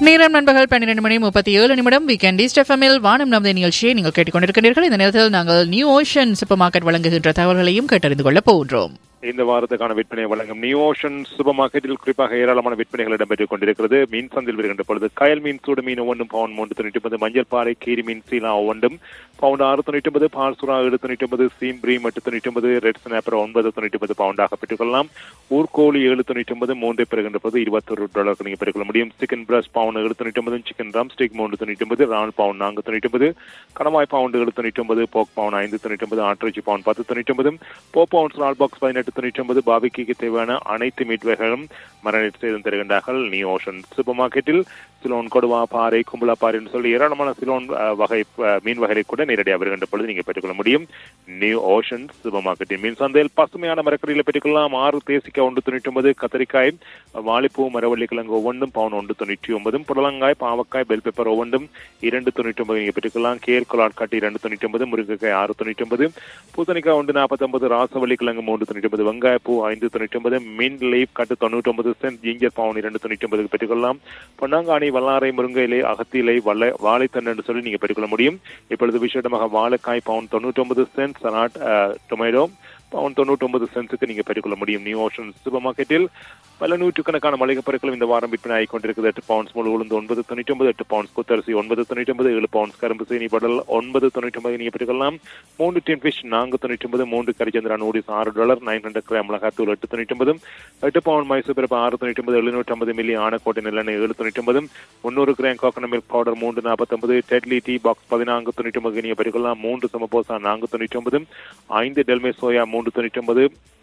நேரம் நண்பர்கள் பன்னிரண்டு மணி முப்பத்தி ஏழு நிமிடம் வீக்கெண்ட் ஈஸ்ட் எஃப்எம்மில் வானம் நமது நிகழ்ச்சியை நீங்கள் கேட்டுக்கொண்டிருக்கிறீர்கள் இந்த நேரத்தில் நாங்கள் நியூ ஓஷன் சூப்பர் மார்க்கெட் வழங்குகின்ற தகவல்களையும் கேட்டறிந்து கொள்ளப் போகின்றோம் இந்த வாரத்துக்கான விற்பனை வழங்கும் நியூ ஓஷன் சூப்பர் மார்க்கெட்டில் குறிப்பாக ஏராளமான விற்பனைகள் இடம்பெற்றுக் கொண்டிருக்கிறது மீன் சந்தையில் வருகின்ற பொழுது கயல் மீன் சூடு மீன் ஒவ்வொன்றும் பவுன் மூன்று தொண்ணூற்றி ஒன்பது மஞ்சள் பாறை கீரி மீன் சீலா ஒவ்வொன்றும் பவுண்ட் ஆறு தொண்ணூற்றி ஒன்பது பால் சுறா ஏழு தொண்ணூற்றி ஒன்பது சீம்ப்ரி எட்டு தொண்ணூற்றி ஒன்பது ரெட் ஸ்னாப்பர் ஒன்பது தொண்ணூற்றி ஒன்பது பவுண்டாக பெற்றுக்கொள்ளலாம் ஊர்கோழி ஏழு தொண்ணூற்றி ஒன்பது மூன்றை பெறுகின்ற போது இருபத்தொரு டாலருக்கு நீங்கள் பெற்றுக்கொள்ள முடியும் சிக்கன் பிரஸ் பவுன் ஏழு தொண்ணூற்றி ஒன்பது சிக்கன் ரம் ஸ்டிக் மூன்று தொண்ணூற்றி ஒன்பது ரால் பவுன் நான்கு தொண்ணூற்றி ஒன்பது கணவாய் பவுண்ட் ஏழு தொண்ணூற்றி ஒன்பது போக் பவுன் ஐந்து தொண்ணூற்றி ஒன்பது ஆட்டிறைச்சி பவுன் பத்து தொண்ணூற்றி ஒன்பது போ பவுன்ஸ் ரால் பாக்ஸ் பதினெட்டு தொண்ணூற்றி ஒன்பது பாபிக்கு தேவையான அனைத்து மீட் வகைகளும் மரணம் செய்து தருகின்றார்கள் நியூ ஓஷன் சூப்பர் மார்க்கெட்டில் சிலோன் கொடுவா பாறை கும்பலா பாறை என்று சொல்லி ஏராளமான சிலோன் அஹ், வகை அஹ், மீன் வகைகளை கூட நேரடியாக வருகின்ற பொழுது நீங்கள் பெற்றுக்கொள்ள முடியும் நியூ ஓஷன் சூப்பர் மார்க்கெட்டின் மீன் சந்தையில் பசுமையான மரக்கறிகளை பெற்றுக்கொள்ளலாம் ஆறு தேசிக்காய் ஒன்று தொண்ணூற்றி ஒன்பது கத்தரிக்காய் வாழைப்பூ மரவள்ளி கிழங்கு ஒவ்வொன்றும் பவுன் ஒன்று தொண்ணூற்றி ஒன்பதும் புடலங்காய் பாவக்காய் பெல் பெப்பர் ஒவ்வொன்றும் இரண்டு தொண்ணூற்றி ஒன்பது நீங்கள் பெற்றுக்கொள்ளலாம் கேர் கொலாட்காட்டி இரண்டு தொண்ணூற்றி ஒன்பது முருங்கைக்காய் ஆறு தொண்ணூற்றி ஒன்பது பூசணிக்காய் ஒன்று நாற்பத்தி ஒன்பது ராசவள்ளி கிழங்கு மூன்று தொண்ணூற்றி ஒன்பது வெங்காயப்பூ ஐந்து தொண்ணூற்றி ஒன்பது மின் லீப் கட்டு தொண்ணூற்றி ஒன்பது சென்ட் ஜிஞ்சர் பவுன் இரண்டு தொண்ணூற்றி ஒன்பதுக்கு பெற்றுக்கொள்ளலாம் பொன்னாங்கானி வல்லாரை முருங்கை இலை அகத்தி இலை வல்ல வாழைத்தண்டு என்று சொல்லி நீங்க பெற்றுக்கொள்ள முடியும் இப்பொழுது விசேடமாக வாழைக்காய் பவுன் தொண்ணூற்றி ஒன்பது சென்ட் சலாட் டொமேட்டோ பவுன் தொண்ணூற்றி ஒன்பது சென்ஸுக்கு நீங்க பெற்றுக்கொள்ள முடியும் நியூ ஓஷன் சூப்பர் மார்க்கெட்டில் பல நூற்றுக்கணக்கான மளிகை பொருட்களும் இந்த வாரம் விற்பனை ஆகிக் கொண்டிருக்கிறது எட்டு பவுன்ஸ் முழு உளுந்து ஒன்பது தொண்ணூற்றி ஒன்பது எட்டு பவுன்ஸ் குத்தரிசி ஒன்பது தொண்ணூற்றி ஒன்பது ஏழு பவுன்ஸ் கரும்பு சீனி படல் ஒன்பது தொண்ணூற்றி ஒன்பது நீங்க பெற்றுக்கொள்ளலாம் மூன்று டின் ஃபிஷ் நான்கு தொண்ணூற்றி ஒன்பது மூன்று கரிச்சந்திரா நூடிஸ் ஆறு டாலர் நைன் ஹண்ட்ரட் கிராம் மிளகாத்தூள் எட்டு தொண்ணூற்றி ஒன்பது எட்டு பவுன் மைசூர் பிறப்பு ஆறு தொண்ணூற்றி ஒன்பது எழுநூற்றி ஐம்பது மில்லி ஆனக்கோட்டை நல்லெண்ணெய் ஏழு தொண்ணூற்றி ஒன்பது முன்னூறு கிராம் கோகனட் மில்க் பவுடர் மூன்று நாற்பத்தொன்பது டெட்லி டீ பாக்ஸ் பதினான்கு தொண்ணூற்றி ஒன்பது நீங்க பெற்றுக்கொள்ளலாம் மூன்று சமபோசா நான்கு தொண்ணூற்றி ஒன்பது ஐந்து டெல்மே சோயா மூன்று தொண்ணூற்றி ஒன்பது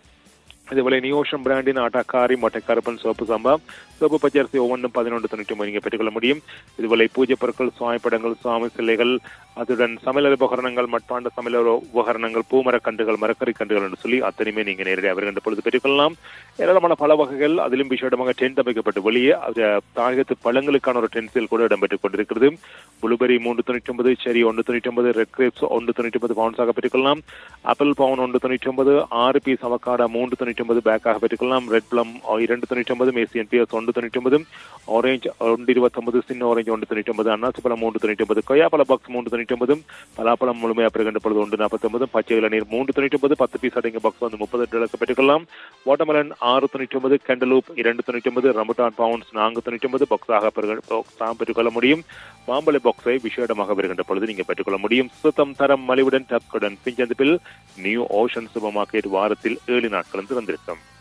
இதுபோல நியோஷன் பிராண்டின் ஆட்டாக்காரி மொட்டை கருப்பன் சோப்பு சம்பா சோப்பு பச்சரிசி ஒவ்வொன்றும் பதினொன்று தொண்ணூற்றி ஒன்பது நீங்கள் பெற்றுக்கொள்ள முடியும் இதுபோல பூஜை பொருட்கள் சுவாமி படங்கள் சுவாமி சிலைகள் அதுடன் சமையல் உபகரணங்கள் மட்பாண்ட சமையல் உபகரணங்கள் பூமரக் கன்றுகள் மரக்கறி கன்றுகள் என்று சொல்லி அத்தனையுமே நீங்கள் நேரடியாக வருகின்ற பொழுது பெற்றுக்கொள்ளலாம் ஏராளமான பல வகைகள் அதிலும் விசேடமாக டென்ட் அமைக்கப்பட்டு வெளியே அது தாயகத்து பழங்களுக்கான ஒரு டென்சில் கூட இடம்பெற்றுக் கொண்டிருக்கிறது புளுபெரி மூன்று தொண்ணூற்றி ஒன்பது செரி ஒன்று தொண்ணூற்றி ஒன்பது ரெட் கிரேப்ஸ் ஒன்று தொண்ணூற்றி ஒன்பது பவுன்ஸாக பெற்றுக்கொள்ளலாம் ஆப்பிள் பவுன் ஒன்று தொண்ணூற்றி ஒன்பது ஆறு பீஸ் அவக்காடா மூன்று தொண்ணூற்றி ஒன்பது பேக்காக பெற்றுக்கொள்ளலாம் ரெட் பிளம் இரண்டு தொண்ணூற்றி ஒன்பது மேசியன் பிஎஸ் ஒன்று தொண்ணூற்றி ஒன்பது ஆரஞ்சு ஒன்று இருபத்தொன்பது சின்ன ஆரஞ்சு ஒன்று தொண்ணூற்றி ஒன்பது அன்னாசி பழம் மூன்று தொண்ணூற்றி ஒன்பது கொய்யாப்பழ பாக்ஸ் மூன்று தொண்ணூற்றி ஒன்பது பலாப்பழம் முழுமையாக பெறுகின்ற பொழுது ஒன்று நாற்பத்தொன்பது பச்சை இளநீர் மூன்று தொண்ணூற்றி ஒன்பது பத்து பீஸ் அடங்கிய பாக்ஸ் வந்து முப்பது டாலருக்கு பெற்றுக்கொள்ளலாம் வாட்டர்மெலன் ஆறு தொண்ணூற்றி ஒன்பது கண்டலூப் இரண்டு தொண்ணூற்றி ஒன்பது ரமட்டான் பவுன்ஸ் நான்கு தொண்ணூற்றி ஒன்பது பாக்ஸாக பாக்ஸாக பெற்றுக்கொள்ள முடியும் மாம்பழ பாக்ஸை விசேடமாக வருகின்ற பொழுது நீங்கள் பெற்றுக்கொள்ள முடியும் சுத்தம் தரம் மலிவுடன் டக்குடன் பிஞ்சந்திப்பில் நியூ ஓஷன் சூப்பர் மார்க்கெட் வாரத்தில் ஏழு நாட்களும் திறந்திருக்கும்